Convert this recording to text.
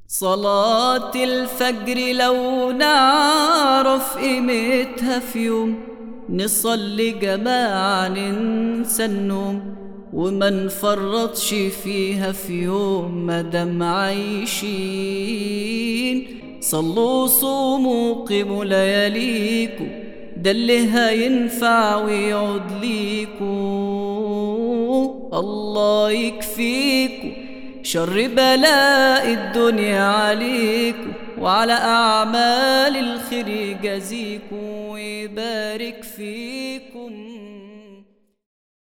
صلاة الفجر لو نعرف قيمتها في يوم نصلي جماعة ننسى النوم وما نفرطش فيها في يوم مادام عايشين صلوا صوموا قيموا لياليكوا ده اللي هينفع ويعود ليكوا الله يكفيكوا شر بلاء الدنيا عليكم وعلى أعمال الخير يجازيكم ويبارك فيكم